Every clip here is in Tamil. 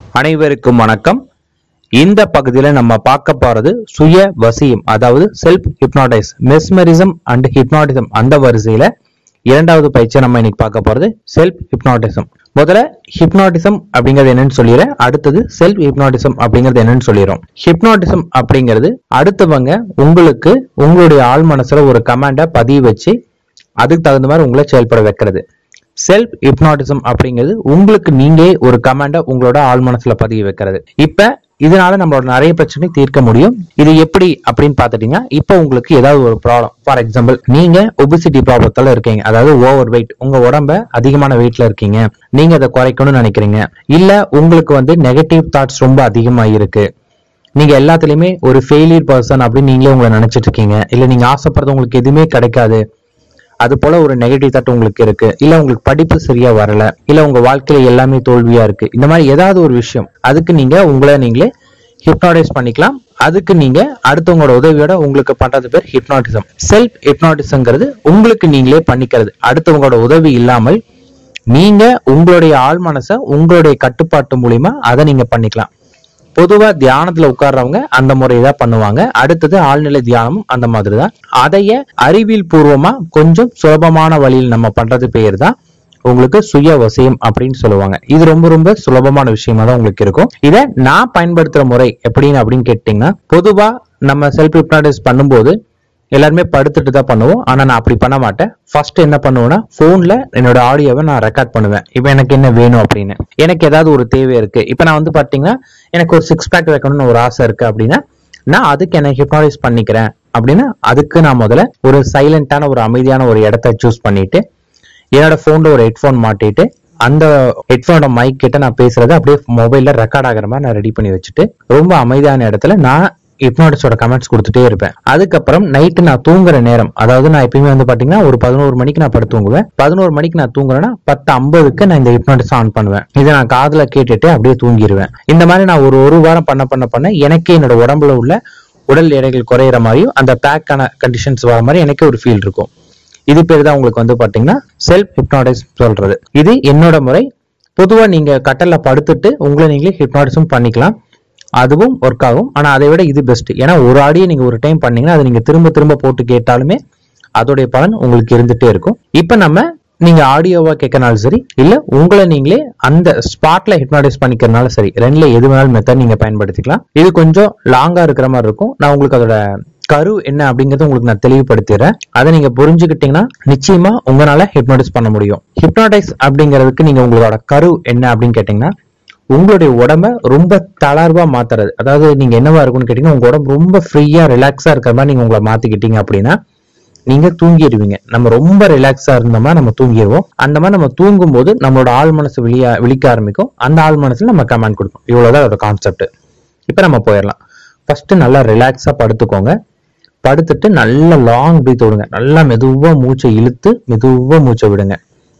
அனைவருக்கும் வணக்கம் இந்த பகுதியில நம்ம பார்க்க போறது சுய வசியம் அதாவது self hypnotise mesmerism and hypnotism அந்த வரிசையில இரண்டாவது பயிற்சியை நம்ம இன்னைக்கு பார்க்க போறது செல்ஃப் ஹிப்னாட்டிசம் முதல்ல ஹிப்னாட்டிசம் அப்படிங்கிறது என்னன்னு சொல்லிடுறேன் அடுத்தது செல்ஃப் ஹிப்னாட்டிசம் அப்படிங்கிறது என்னன்னு சொல்லிடுறோம் ஹிப்னாட்டிசம் அப்படிங்கிறது அடுத்தவங்க உங்களுக்கு உங்களுடைய ஆள் மனசுல ஒரு கமாண்டை பதிய வச்சு அதுக்கு தகுந்த மாதிரி உங்களை செயல்பட வைக்கிறது செல்ஃப் ஹிப்னாட்டிசம் அப்படிங்கிறது உங்களுக்கு நீங்க ஒரு கமாண்டை உங்களோட ஆள் மனசுல பதிய வைக்கிறது இப்ப இதனால நம்மளோட நிறைய பிரச்சனை தீர்க்க முடியும் இது எப்படி அப்படின்னு பாத்துட்டீங்கன்னா இப்ப உங்களுக்கு ஏதாவது ஒரு ப்ராப்ளம் ஃபார் எக்ஸாம்பிள் நீங்க ஒபிசிட்டி ப்ராப்ளத்தால இருக்கீங்க அதாவது ஓவர் வெயிட் உங்க உடம்ப அதிகமான வெயிட்ல இருக்கீங்க நீங்க அதை குறைக்கணும்னு நினைக்கிறீங்க இல்ல உங்களுக்கு வந்து நெகட்டிவ் தாட்ஸ் ரொம்ப அதிகமா இருக்கு நீங்க எல்லாத்துலயுமே ஒரு ஃபெயிலியர் பர்சன் அப்படின்னு நீங்களே உங்களை நினைச்சிட்டு இருக்கீங்க இல்ல நீங்க ஆசைப்படுறது உங்களுக்கு எதுவுமே கிடைக்காது அது போல ஒரு நெகட்டிவ் தாட் உங்களுக்கு இருக்கு இல்ல உங்களுக்கு படிப்பு சரியா வரல இல்ல உங்க வாழ்க்கையில எல்லாமே தோல்வியா இருக்கு இந்த மாதிரி ஏதாவது ஒரு விஷயம் அதுக்கு நீங்க உங்களை நீங்களே ஹிப்னாடைஸ் பண்ணிக்கலாம் அதுக்கு நீங்க அடுத்தவங்களோட உதவியோட உங்களுக்கு பண்றது பேர் ஹிப்னாட்டிசம் செல்ஃப் ஹிப்னாட்டிசம்ங்கிறது உங்களுக்கு நீங்களே பண்ணிக்கிறது அடுத்தவங்களோட உதவி இல்லாமல் நீங்க உங்களுடைய ஆள் மனசை உங்களுடைய கட்டுப்பாட்டு மூலியமா அதை நீங்க பண்ணிக்கலாம் பொதுவா தியானத்துல உட்கார்றவங்க அந்த முறையை தான் பண்ணுவாங்க அடுத்தது ஆழ்நிலை தியானமும் அந்த மாதிரி தான் அதைய அறிவியல் பூர்வமா கொஞ்சம் சுலபமான வழியில் நம்ம பண்றது பேர் தான் உங்களுக்கு சுய வசியம் அப்படின்னு சொல்லுவாங்க இது ரொம்ப ரொம்ப சுலபமான விஷயமா தான் உங்களுக்கு இருக்கும் இதை நான் பயன்படுத்துற முறை எப்படின்னு அப்படின்னு கேட்டீங்கன்னா பொதுவா நம்ம செல்ஃப் ஹிப்னாடைஸ் பண்ணும்போது எல்லாருமே படுத்துட்டு தான் பண்ணுவோம் ஆனா நான் அப்படி பண்ண மாட்டேன் ஃபர்ஸ்ட் என்ன பண்ணுவேன்னா போன்ல என்னோட ஆடியோவை நான் ரெக்கார்ட் பண்ணுவேன் இப்போ எனக்கு என்ன வேணும் அப்படின்னு எனக்கு ஏதாவது ஒரு தேவை இருக்கு இப்போ நான் வந்து பாத்தீங்கன்னா எனக்கு ஒரு சிக்ஸ் பேக் வைக்கணும்னு ஒரு ஆசை இருக்கு அப்படின்னா நான் அதுக்கு என்ன ஹிப்னாடைஸ் பண்ணிக்கிறேன் அப்படின்னா அதுக்கு நான் முதல்ல ஒரு சைலண்டான ஒரு அமைதியான ஒரு இடத்த சூஸ் பண்ணிட்டு என்னோட போன்ல ஒரு ஹெட்ஃபோன் மாட்டிட்டு அந்த ஹெட்ஃபோனோட மைக் கிட்ட நான் பேசுறதை அப்படியே மொபைல்ல ரெக்கார்ட் ஆகிற மாதிரி நான் ரெடி பண்ணி வச்சுட்டு ரொம்ப அமைதியான இடத்துல நான் ஹிப்னாட்டிஸோட கமெண்ட்ஸ் கொடுத்துட்டே இருப்பேன் அதுக்கப்புறம் நைட்டு நான் தூங்குற நேரம் அதாவது நான் எப்பயுமே வந்து பாத்தீங்கன்னா ஒரு பதினோரு மணிக்கு நான் படுத்து தூங்குவேன் பதினோரு மணிக்கு நான் தூங்குறேன்னா பத்து ஐம்பதுக்கு நான் இந்த ஹிப்னாட்டிஸ் ஆன் பண்ணுவேன் இதை நான் காதுல கேட்டுட்டு அப்படியே தூங்கிடுவேன் இந்த மாதிரி நான் ஒரு ஒரு வாரம் பண்ண பண்ண பண்ண எனக்கே என்னோட உடம்புல உள்ள உடல் எடைகள் குறையிற மாதிரியும் அந்த பேக்கான கண்டிஷன்ஸ் வர மாதிரி எனக்கே ஒரு ஃபீல் இருக்கும் இது பேர் தான் உங்களுக்கு வந்து பாத்தீங்கன்னா செல்ஃப் ஹிப்னாடைஸ் சொல்றது இது என்னோட முறை பொதுவா நீங்க கட்டல்ல படுத்துட்டு உங்களை நீங்களே ஹிப்னாட்டிஸும் பண்ணிக்கலாம் அதுவும் ஒர்க் ஆகும் ஆனா அதை விட இது பெஸ்ட் ஏன்னா ஒரு ஆடியோ நீங்க ஒரு டைம் பண்ணீங்கன்னா அதை நீங்க திரும்ப திரும்ப போட்டு கேட்டாலுமே அதோடைய பலன் உங்களுக்கு இருந்துட்டே இருக்கும் இப்ப நம்ம நீங்க ஆடியோவா கேட்கறனாலும் சரி இல்ல உங்களை நீங்களே அந்த ஸ்பாட்ல ஹிப்னாடைஸ் பண்ணிக்கிறனால சரி ரெண்டுல எது வேணாலும் மெத்தட் நீங்க பயன்படுத்திக்கலாம் இது கொஞ்சம் லாங்கா இருக்கிற மாதிரி இருக்கும் நான் உங்களுக்கு அதோட கரு என்ன அப்படிங்கறத உங்களுக்கு நான் தெளிவுபடுத்திடுறேன் அதை நீங்க புரிஞ்சுக்கிட்டீங்கன்னா நிச்சயமா உங்களால ஹிப்னாடைஸ் பண்ண முடியும் ஹிப்னாடைஸ் அப்படிங்கிறதுக்கு நீங்க உங்களோட கரு என்ன அப்படின்னு கேட்டீங்கன்னா உங்களுடைய உடம்ப ரொம்ப தளர்வா மாத்துறது அதாவது நீங்க என்னவா இருக்கும்னு கேட்டீங்கன்னா உங்க உடம்பு ரொம்ப ஃப்ரீயா ரிலாக்ஸா இருக்கிற மாதிரி நீங்க உங்களை மாத்திக்கிட்டீங்க அப்படின்னா நீங்க தூங்கிடுவீங்க நம்ம ரொம்ப ரிலாக்ஸா இருந்தோமா நம்ம தூங்கிடுவோம் அந்த மாதிரி நம்ம தூங்கும் போது நம்மளோட ஆள் மனசு விழியா விழிக்க ஆரம்பிக்கும் அந்த ஆள் மனசுல நம்ம கமெண்ட் கொடுப்போம் இவ்வளவுதான் அதோட கான்செப்ட் இப்ப நம்ம போயிடலாம் ஃபர்ஸ்ட் நல்லா ரிலாக்ஸா படுத்துக்கோங்க படுத்துட்டு நல்ல லாங் பிரீத் விடுங்க நல்லா மெதுவா மூச்சை இழுத்து மெதுவா மூச்சை விடுங்க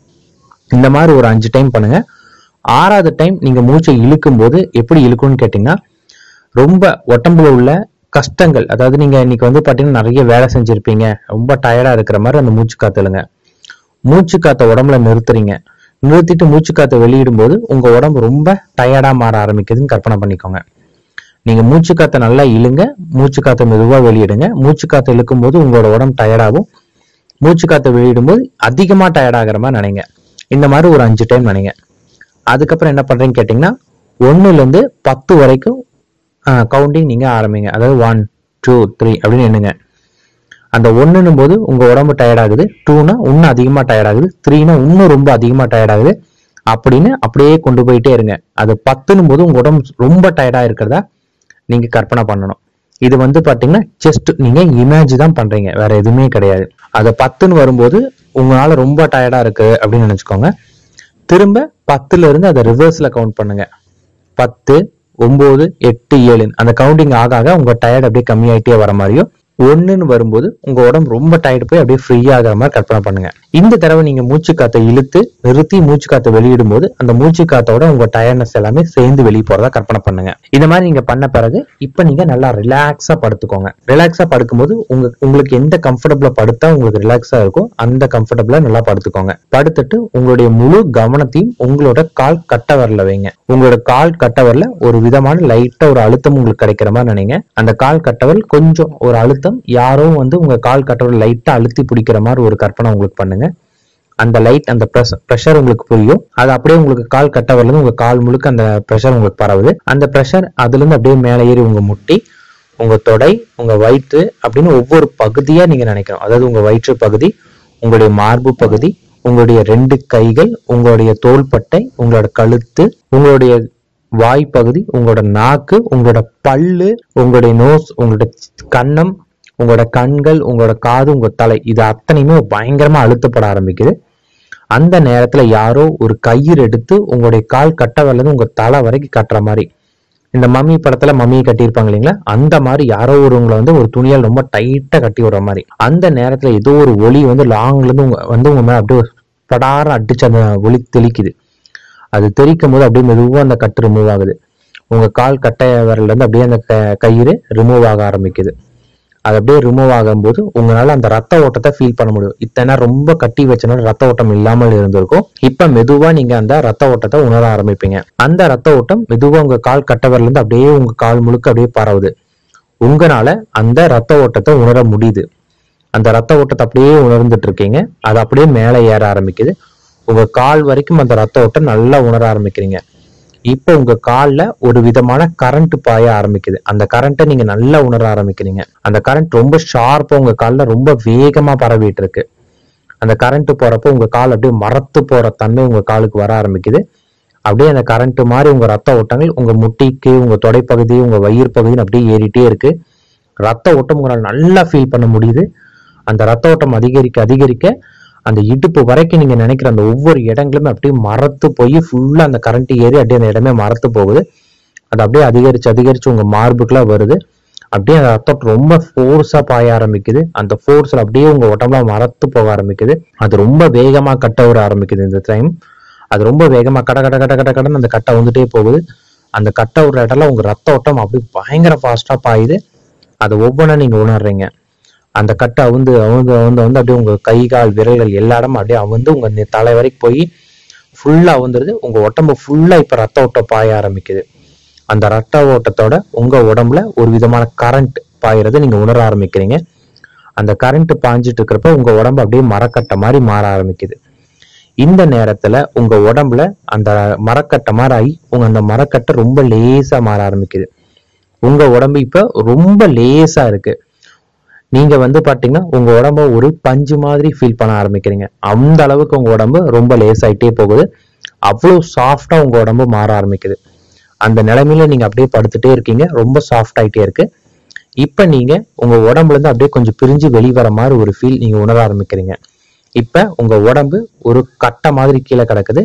இந்த மாதிரி ஒரு அஞ்சு டைம் பண்ணுங்க ஆறாவது டைம் நீங்க மூச்சை இழுக்கும் போது எப்படி இழுக்கும்னு கேட்டீங்கன்னா ரொம்ப உடம்புல உள்ள கஷ்டங்கள் அதாவது நீங்க இன்னைக்கு வந்து பாத்தீங்கன்னா நிறைய வேலை செஞ்சிருப்பீங்க ரொம்ப டயர்டா இருக்கிற மாதிரி அந்த மூச்சு காத்துலுங்க மூச்சு காத்த உடம்புல நிறுத்துறீங்க நிறுத்திட்டு மூச்சு காத்தை வெளியிடும் போது உங்க உடம்பு ரொம்ப டயர்டா மாற ஆரம்பிக்குதுன்னு கற்பனை பண்ணிக்கோங்க நீங்க மூச்சு காத்தை நல்லா இழுங்க மூச்சு காத்தை மெதுவா வெளியிடுங்க மூச்சு காத்தை இழுக்கும் போது உங்களோட உடம்பு டயர்டாகும் மூச்சு காத்தை வெளியிடும் போது அதிகமா டயர்ட் ஆகிற மாதிரி நினைங்க இந்த மாதிரி ஒரு அஞ்சு டைம் நினைங்க அதுக்கப்புறம் என்ன பண்றீங்கன்னு கேட்டீங்கன்னா ஒண்ணுல இருந்து பத்து வரைக்கும் கவுண்டிங் நீங்க ஆரம்பிங்க அதாவது ஒன் டூ த்ரீ அப்படின்னு எண்ணுங்க அந்த ஒன்றுன்னும் போது உங்க உடம்பு டயர்ட் ஆகுது டூனா இன்னும் அதிகமா டயர்ட் ஆகுது த்ரீனா இன்னும் ரொம்ப அதிகமா டயர்ட் ஆகுது அப்படின்னு அப்படியே கொண்டு போயிட்டே இருங்க அது பத்துன்னும் போது உங்க உடம்பு ரொம்ப டயர்டா இருக்கிறதா நீங்க கற்பனை பண்ணணும் இது வந்து பாத்தீங்கன்னா ஜஸ்ட் நீங்க இமேஜ் தான் பண்றீங்க வேற எதுவுமே கிடையாது அது பத்துன்னு வரும்போது உங்களால ரொம்ப டயர்டா இருக்கு அப்படின்னு நினைச்சுக்கோங்க திரும்ப பத்துல இருந்து அதை ரிவர்ஸ்ல கவுண்ட் பண்ணுங்க பத்து ஒன்பது எட்டு ஏழு அந்த கவுண்டிங் ஆக ஆக உங்க டயர்ட் அப்படியே கம்மியாயிட்டே வர மாதிரியும் ஒண்ணுன்னு வரும்போது உங்க உடம்பு ரொம்ப டயர்டு போய் அப்படியே ஃப்ரீ ஆகிற மாதிரி கற்பனை பண்ணுங்க இந்த தடவை நீங்க மூச்சு காத்தை இழுத்து நிறுத்தி மூச்சு காத்தை வெளியிடும் போது அந்த மூச்சு காத்தோட உங்க டயர்னஸ் எல்லாமே சேர்ந்து வெளியே போறதா கற்பனை பண்ணுங்க இந்த மாதிரி நீங்க பண்ண பிறகு இப்ப நீங்க நல்லா ரிலாக்ஸா படுத்துக்கோங்க ரிலாக்ஸா படுக்கும்போது உங்க உங்களுக்கு எந்த கம்ஃபர்டபுளா படுத்தா உங்களுக்கு ரிலாக்ஸா இருக்கோ அந்த கம்ஃபர்டபுளா நல்லா படுத்துக்கோங்க படுத்துட்டு உங்களுடைய முழு கவனத்தையும் உங்களோட கால் கட்ட வரல வைங்க உங்களோட கால் கட்டவரில் ஒரு விதமான லைட்டா ஒரு அழுத்தம் உங்களுக்கு கிடைக்கிற மாதிரி நினைங்க அந்த கால் கட்டவல் கொஞ்சம் ஒரு அழுத்தம் யாரோ வந்து உங்க கால் கட்டவல் லைட்டா அழுத்தி பிடிக்கிற மாதிரி ஒரு கற்பனை உங்களுக்கு பண்ணுங்க அந்த லைட் அந்த ப்ரெஷர் உங்களுக்கு புரியும் அது அப்படியே உங்களுக்கு கால் கட்டவர்ல இருந்து உங்க கால் முழுக்க அந்த ப்ரெஷர் உங்களுக்கு பரவுது அந்த ப்ரெஷர் அதுல இருந்து அப்படியே மேலே ஏறி உங்க முட்டி உங்க தொடை உங்க வயிற்று அப்படின்னு ஒவ்வொரு பகுதியா நீங்க நினைக்கணும் அதாவது உங்க வயிற்று பகுதி உங்களுடைய மார்பு பகுதி உங்களுடைய ரெண்டு கைகள் உங்களுடைய தோள்பட்டை உங்களோட கழுத்து உங்களுடைய வாய் பகுதி உங்களோட நாக்கு உங்களோட பல்லு உங்களுடைய நோஸ் உங்களோட கன்னம் உங்களோட கண்கள் உங்களோட காது உங்க தலை இது அத்தனையுமே பயங்கரமா அழுத்தப்பட ஆரம்பிக்குது அந்த நேரத்துல யாரோ ஒரு கயிறு எடுத்து உங்களுடைய கால் கட்ட வரல உங்க தலை வரைக்கும் கட்டுற மாதிரி இந்த மம்மி படத்துல மம்மியை கட்டியிருப்பாங்க இல்லைங்களா அந்த மாதிரி யாரோ ஒருவங்களை வந்து ஒரு துணியால் ரொம்ப டைட்டா கட்டி விடுற மாதிரி அந்த நேரத்துல ஏதோ ஒரு ஒளி வந்து லாங்ல இருந்து உங்க வந்து உங்க மேல அப்படியே படார அடிச்சு அந்த ஒளி தெளிக்குது அது தெளிக்கும் போது அப்படியே மெதுவா அந்த கட்டு ரிமூவ் ஆகுது உங்க கால் கட்டை விரல்ல இருந்து அப்படியே அந்த க- கயிறு ரிமூவ் ஆக ஆரம்பிக்குது அது அப்படியே ரிமூவ் ஆகும்போது உங்களால அந்த ரத்த ஓட்டத்தை ஃபீல் பண்ண முடியும் இத்தனை ரொம்ப கட்டி வச்சனால ரத்த ஓட்டம் இல்லாமல் இருந்திருக்கும் இப்ப மெதுவா நீங்க அந்த ரத்த ஓட்டத்தை உணர ஆரம்பிப்பீங்க அந்த ரத்த ஓட்டம் மெதுவா உங்க கால் கட்டவரில இருந்து அப்படியே உங்க கால் முழுக்க அப்படியே பரவுது உங்களால அந்த ரத்த ஓட்டத்தை உணர முடியுது அந்த ரத்த ஓட்டத்தை அப்படியே உணர்ந்துட்டு இருக்கீங்க அது அப்படியே மேலே ஏற ஆரம்பிக்குது உங்க கால் வரைக்கும் அந்த ரத்த ஓட்டம் நல்லா உணர ஆரம்பிக்கிறீங்க இப்போ உங்க கால்ல ஒரு விதமான கரண்ட் பாய ஆரம்பிக்குது அந்த கரண்ட்டை நீங்க நல்லா உணர ஆரம்பிக்கிறீங்க அந்த கரண்ட் ரொம்ப ஷார்ப்பா உங்க கால்ல ரொம்ப வேகமா பரவிட்டு இருக்கு அந்த கரண்ட் போறப்போ உங்க கால் அப்படியே மரத்து போற தன்மை உங்க காலுக்கு வர ஆரம்பிக்குது அப்படியே அந்த கரண்ட் மாதிரி உங்க ரத்த ஓட்டங்கள் உங்க முட்டிக்கு உங்க தொடைப்பகுதி உங்க வயிறு பகுதின்னு அப்படியே ஏறிட்டே இருக்கு ரத்த ஓட்டம் உங்களால் நல்லா ஃபீல் பண்ண முடியுது அந்த ரத்த ஓட்டம் அதிகரிக்க அதிகரிக்க அந்த இடுப்பு வரைக்கும் நீங்க நினைக்கிற அந்த ஒவ்வொரு இடங்களுமே அப்படியே மரத்து போய் ஃபுல்லா அந்த கரண்ட் ஏறி அப்படியே அந்த இடமே மரத்து போகுது அது அப்படியே அதிகரிச்சு அதிகரிச்சு உங்க மார்புக்குலாம் வருது அப்படியே அந்த ரத்தம் ரொம்ப ஃபோர்ஸா பாய ஆரம்பிக்குது அந்த ஃபோர்ஸ்ல அப்படியே உங்க உடம்புல மரத்து போக ஆரம்பிக்குது அது ரொம்ப வேகமா கட்ட வர ஆரம்பிக்குது இந்த டைம் அது ரொம்ப வேகமா கட கட கட கட கடன்னு அந்த கட்டை வந்துட்டே போகுது அந்த கட்டை விடுற இடத்துல உங்க ரத்த ஓட்டம் அப்படியே பயங்கர ஃபாஸ்டா பாயுது அதை ஒவ்வொன்றா நீங்க உணர்றீங்க அந்த கட்டை அவுந்து அவுந்து அவுந்து வந்து அப்படியே உங்க கை கால் விரல்கள் எல்லா இடமும் அப்படியே அவுந்து உங்க நெ- தலை வரைக்கும் போய் ஃபுல்லா அவுந்துருது உங்க உடம்பு ஃபுல்லா இப்ப ரத்த ஓட்டம் பாய ஆரம்பிக்குது அந்த ரத்த ஓட்டத்தோட உங்க உடம்புல ஒரு விதமான கரண்ட் பாயறதை நீங்க உணர ஆரம்பிக்கிறீங்க அந்த கரண்ட் பாஞ்சிட்டு இருக்கிறப்ப உங்க உடம்பு அப்படியே மரக்கட்டை மாதிரி மாற ஆரம்பிக்குது இந்த நேரத்துல உங்க உடம்புல அந்த மரக்கட்டை மாதிரி ஆகி உங்க அந்த மரக்கட்டை ரொம்ப லேசா மாற ஆரம்பிக்குது உங்க உடம்பு இப்ப ரொம்ப லேசா இருக்கு நீங்க வந்து பாத்தீங்கன்னா உங்க உடம்ப ஒரு பஞ்சு மாதிரி ஃபீல் பண்ண ஆரம்பிக்கிறீங்க அந்த அளவுக்கு உங்க உடம்பு ரொம்ப லேசாயிட்டே போகுது அவ்வளவு சாஃப்டா உங்க உடம்பு மாற ஆரம்பிக்குது அந்த நிலைமையில நீங்க அப்படியே படுத்துட்டே இருக்கீங்க ரொம்ப சாஃப்ட் ஆயிட்டே இருக்கு இப்ப நீங்க உங்க உடம்புல இருந்து அப்படியே கொஞ்சம் பிரிஞ்சு வெளிவர மாதிரி ஒரு ஃபீல் நீங்க உணர ஆரம்பிக்கிறீங்க இப்ப உங்க உடம்பு ஒரு கட்டை மாதிரி கீழே கிடக்குது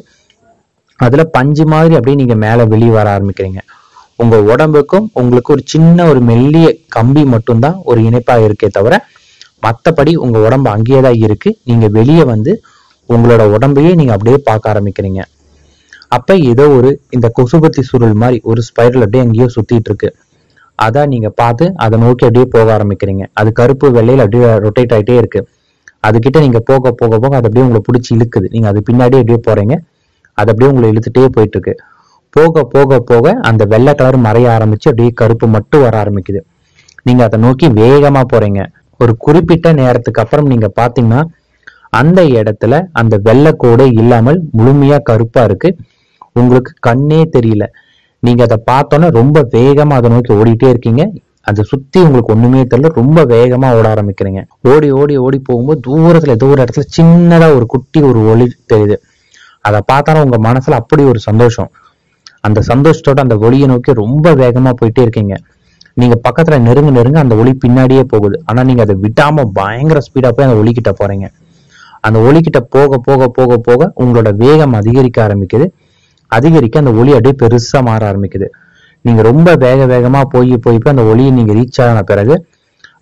அதுல பஞ்சு மாதிரி அப்படியே நீங்க மேல வெளியே வர ஆரம்பிக்கிறீங்க உங்க உடம்புக்கும் உங்களுக்கு ஒரு சின்ன ஒரு மெல்லிய கம்பி மட்டும்தான் ஒரு இணைப்பா இருக்கே தவிர மத்தபடி உங்க உடம்பு அங்கேயே தான் இருக்கு நீங்க வெளியே வந்து உங்களோட உடம்பையே நீங்க அப்படியே பார்க்க ஆரம்பிக்கிறீங்க அப்ப ஏதோ ஒரு இந்த கொசுபத்தி சுருள் மாதிரி ஒரு ஸ்பைரல் அப்படியே அங்கேயோ சுத்திட்டு இருக்கு அதான் நீங்க பார்த்து அதை நோக்கி அப்படியே போக ஆரம்பிக்கிறீங்க அது கருப்பு வெள்ளையில அப்படியே ரொட்டேட் ஆயிட்டே இருக்கு அதுகிட்ட நீங்க போக போக போக அது அப்படியே உங்களை பிடிச்சி இழுக்குது நீங்க அது பின்னாடியே அப்படியே போறீங்க அது அப்படியே உங்களை இழுத்துட்டே போயிட்டு இருக்கு போக போக போக அந்த வெள்ளை கலர் மறைய ஆரம்பிச்சு அப்படியே கருப்பு மட்டும் வர ஆரம்பிக்குது நீங்க அதை நோக்கி வேகமா போறீங்க ஒரு குறிப்பிட்ட நேரத்துக்கு அப்புறம் நீங்க பாத்தீங்கன்னா அந்த இடத்துல அந்த வெள்ளை கோடே இல்லாமல் முழுமையா கருப்பா இருக்கு உங்களுக்கு கண்ணே தெரியல நீங்க அதை பார்த்தோன்னே ரொம்ப வேகமா அதை நோக்கி ஓடிட்டே இருக்கீங்க அதை சுத்தி உங்களுக்கு ஒண்ணுமே தெரியல ரொம்ப வேகமா ஓட ஆரம்பிக்கிறீங்க ஓடி ஓடி ஓடி போகும்போது தூரத்துல ஏதோ ஒரு இடத்துல சின்னதா ஒரு குட்டி ஒரு ஒளி தெரியுது அதை பார்த்தாலும் உங்க மனசுல அப்படி ஒரு சந்தோஷம் அந்த சந்தோஷத்தோட அந்த ஒளியை நோக்கி ரொம்ப வேகமா போயிட்டே இருக்கீங்க நீங்க பக்கத்துல நெருங்க நெருங்க அந்த ஒளி பின்னாடியே போகுது ஆனா நீங்க அதை விடாம பயங்கர ஸ்பீடா போய் அந்த ஒளிக்கிட்ட போறீங்க அந்த ஒளிக்கிட்ட போக போக போக போக உங்களோட வேகம் அதிகரிக்க ஆரம்பிக்குது அதிகரிக்க அந்த ஒளி அப்படியே பெருசா மாற ஆரம்பிக்குது நீங்க ரொம்ப வேக வேகமா போய் போய் போய் அந்த ஒளியை நீங்க ரீச் ஆன பிறகு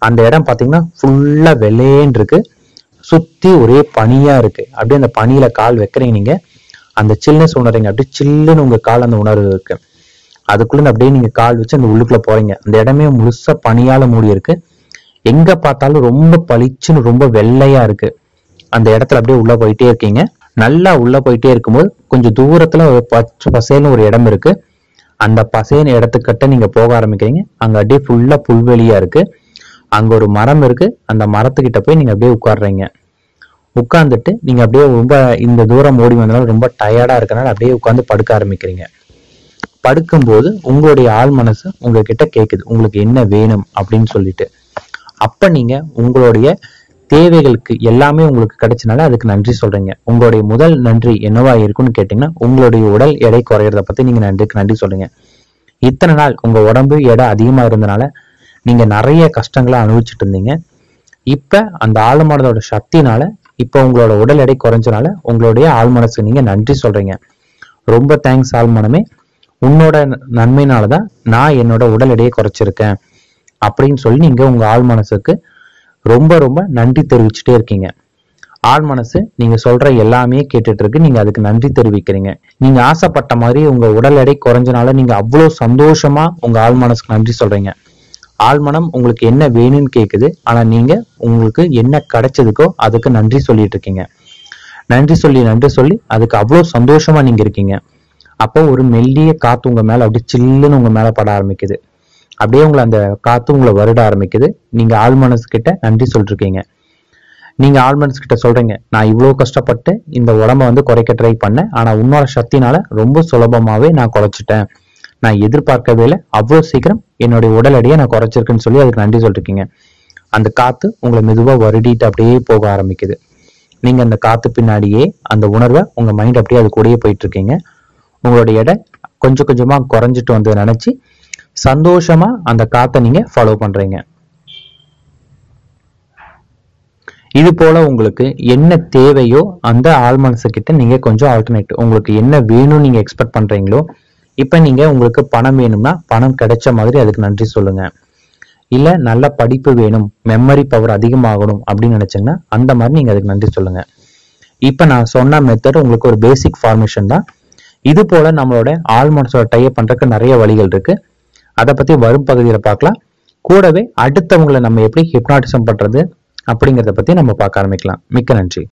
அந்த இடம் பாத்தீங்கன்னா ஃபுல்லா வெள்ளேன்னு இருக்கு சுத்தி ஒரே பனியா இருக்கு அப்படியே அந்த பனியில கால் வைக்கிறீங்க நீங்க அந்த சில்னஸ் உணர்றீங்க அப்படியே சில்லுன்னு உங்க கால் அந்த உணர்வு இருக்கு அதுக்குள்ள அப்படியே நீங்க கால் வச்சு அந்த உள்ளுக்குள்ள போறீங்க அந்த இடமே முழுசா பனியால மூடி இருக்கு எங்க பார்த்தாலும் ரொம்ப பளிச்சுன்னு ரொம்ப வெள்ளையா இருக்கு அந்த இடத்துல அப்படியே உள்ள போயிட்டே இருக்கீங்க நல்லா உள்ள போயிட்டே இருக்கும்போது கொஞ்சம் தூரத்துல ஒரு பச்சை பசேல்னு ஒரு இடம் இருக்கு அந்த பசேன்னு இடத்துக்கிட்ட நீங்க போக ஆரம்பிக்கிறீங்க அங்க அப்படியே ஃபுல்லா புல்வெளியா இருக்கு அங்க ஒரு மரம் இருக்கு அந்த மரத்துக்கிட்ட போய் நீங்க அப்படியே உட்கார்றீங்க உட்கார்ந்துட்டு நீங்க அப்படியே ரொம்ப இந்த தூரம் ஓடி வந்தனால ரொம்ப டயர்டா இருக்கனால அப்படியே உட்கார்ந்து படுக்க ஆரம்பிக்கிறீங்க படுக்கும்போது உங்களுடைய ஆள் மனசு உங்ககிட்ட கேக்குது உங்களுக்கு என்ன வேணும் அப்படின்னு சொல்லிட்டு அப்ப நீங்க உங்களுடைய தேவைகளுக்கு எல்லாமே உங்களுக்கு கிடைச்சனால அதுக்கு நன்றி சொல்றீங்க உங்களுடைய முதல் நன்றி என்னவா இருக்கும்னு கேட்டீங்கன்னா உங்களுடைய உடல் எடை குறையறத பத்தி நீங்க நன்றிக்கு நன்றி சொல்றீங்க இத்தனை நாள் உங்க உடம்பு எடை அதிகமா இருந்தனால நீங்க நிறைய கஷ்டங்களை அனுபவிச்சுட்டு இருந்தீங்க இப்ப அந்த ஆழ்மனதோட சக்தினால இப்ப உங்களோட உடல் எடை குறைஞ்சனால உங்களுடைய ஆள் மனசுக்கு நீங்க நன்றி சொல்றீங்க ரொம்ப தேங்க்ஸ் ஆழ்மனமே உன்னோட நன்மையினாலதான் நான் என்னோட உடல் எடையை குறைச்சிருக்கேன் அப்படின்னு சொல்லி நீங்க உங்க ஆள் மனசுக்கு ரொம்ப ரொம்ப நன்றி தெரிவிச்சுட்டே இருக்கீங்க ஆள் மனசு நீங்க சொல்ற எல்லாமே கேட்டுட்டு இருக்கு நீங்க அதுக்கு நன்றி தெரிவிக்கிறீங்க நீங்க ஆசைப்பட்ட மாதிரி உங்க உடல் எடை குறைஞ்சனால நீங்க அவ்வளவு சந்தோஷமா உங்க ஆள் மனசுக்கு நன்றி சொல்றீங்க ஆழ்மனம் உங்களுக்கு என்ன வேணும்னு கேக்குது ஆனா நீங்க உங்களுக்கு என்ன கிடைச்சதுக்கோ அதுக்கு நன்றி சொல்லிட்டு இருக்கீங்க நன்றி சொல்லி நன்றி சொல்லி அதுக்கு அவ்வளவு சந்தோஷமா நீங்க இருக்கீங்க அப்போ ஒரு மெல்லிய காத்து உங்க மேல அப்படியே சில்லுன்னு உங்க மேல பட ஆரம்பிக்குது அப்படியே உங்களை அந்த காத்து உங்களை வருட ஆரம்பிக்குது நீங்க ஆள் மனசு கிட்ட நன்றி சொல்லிருக்கீங்க நீங்க ஆள் மனசு கிட்ட சொல்றீங்க நான் இவ்வளவு கஷ்டப்பட்டு இந்த உடம்ப வந்து குறைக்க ட்ரை பண்ணேன் ஆனா உன்னோட சக்தினால ரொம்ப சுலபமாவே நான் குறைச்சிட்டேன் நான் எதிர்பார்க்கவே இல்லை அவ்வளவு சீக்கிரம் என்னுடைய உடல் எடையை நான் குறைச்சிருக்கேன்னு சொல்லி அதுக்கு நன்றி சொல்லிருக்கீங்க அந்த காத்து உங்களை மெதுவா வருடிட்டு அப்படியே போக ஆரம்பிக்குது நீங்க அந்த காத்து பின்னாடியே அந்த உணர்வை உங்க மைண்ட் அப்படியே அது கூடயே போயிட்டு இருக்கீங்க உங்களுடைய எடை கொஞ்சம் கொஞ்சமா குறைஞ்சிட்டு வந்து நினைச்சு சந்தோஷமா அந்த காத்தை நீங்க ஃபாலோ பண்றீங்க இது போல உங்களுக்கு என்ன தேவையோ அந்த ஆள் மனசு கிட்ட நீங்க கொஞ்சம் ஆல்டர்னேட் உங்களுக்கு என்ன வேணும்னு நீங்க எக்ஸ்பெக்ட் பண்றீங்களோ இப்ப நீங்க உங்களுக்கு பணம் வேணும்னா பணம் கிடைச்ச மாதிரி அதுக்கு நன்றி சொல்லுங்க இல்ல நல்ல படிப்பு வேணும் மெமரி பவர் அதிகமாகணும் அப்படின்னு நினைச்சீங்கன்னா அந்த மாதிரி நீங்க அதுக்கு நன்றி சொல்லுங்க இப்ப நான் சொன்ன மெத்தட் உங்களுக்கு ஒரு பேசிக் ஃபார்மேஷன் தான் இது போல நம்மளோட ஆள் மனசோட டைப் பண்றதுக்கு நிறைய வழிகள் இருக்கு அதை பத்தி வரும் பகுதியில பார்க்கலாம் கூடவே அடுத்தவங்களை நம்ம எப்படி ஹிப்னாட்டிசம் பண்றது அப்படிங்கறத பத்தி நம்ம பார்க்க ஆரம்பிக்கலாம் மிக்க நன்றி